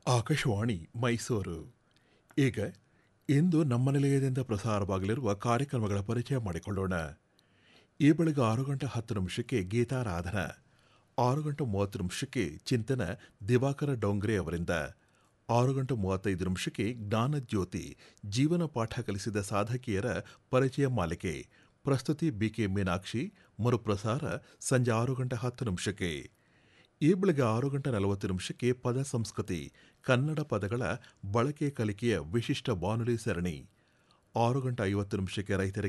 ಆಕಾಶವಾಣಿ ಮೈಸೂರು ಈಗ ಇಂದು ನಮ್ಮ ನಿಲಯದಿಂದ ಪ್ರಸಾರವಾಗಲಿರುವ ಕಾರ್ಯಕ್ರಮಗಳ ಪರಿಚಯ ಮಾಡಿಕೊಳ್ಳೋಣ ಈ ಬೆಳಗ್ಗೆ ಆರು ಗಂಟೆ ಹತ್ತು ನಿಮಿಷಕ್ಕೆ ಗೀತಾರಾಧನ ಆರು ಗಂಟೆ ಮೂವತ್ತು ನಿಮಿಷಕ್ಕೆ ಚಿಂತನ ದಿವಾಕರ ಡೋಂಗ್ರೆ ಅವರಿಂದ ಆರು ಗಂಟೆ ಮೂವತ್ತೈದು ನಿಮಿಷಕ್ಕೆ ಜ್ಞಾನಜ್ಯೋತಿ ಜೀವನ ಪಾಠ ಕಲಿಸಿದ ಸಾಧಕಿಯರ ಪರಿಚಯ ಮಾಲಿಕೆ ಪ್ರಸ್ತುತಿ ಬಿಕೆ ಮೀನಾಕ್ಷಿ ಮರುಪ್ರಸಾರ ಸಂಜೆ ಆರು ಗಂಟೆ ಹತ್ತು ನಿಮಿಷಕ್ಕೆ ಈ ಬೆಳಗ್ಗೆ ಆರು ಗಂಟೆ ನಲವತ್ತು ನಿಮಿಷಕ್ಕೆ ಪದ ಸಂಸ್ಕೃತಿ ಕನ್ನಡ ಪದಗಳ ಬಳಕೆ ಕಲಿಕೆಯ ವಿಶಿಷ್ಟ ಬಾನುಲಿ ಸರಣಿ ಆರು ಗಂಟೆ ಐವತ್ತು ನಿಮಿಷಕ್ಕೆ ರೈತರಿಗೆ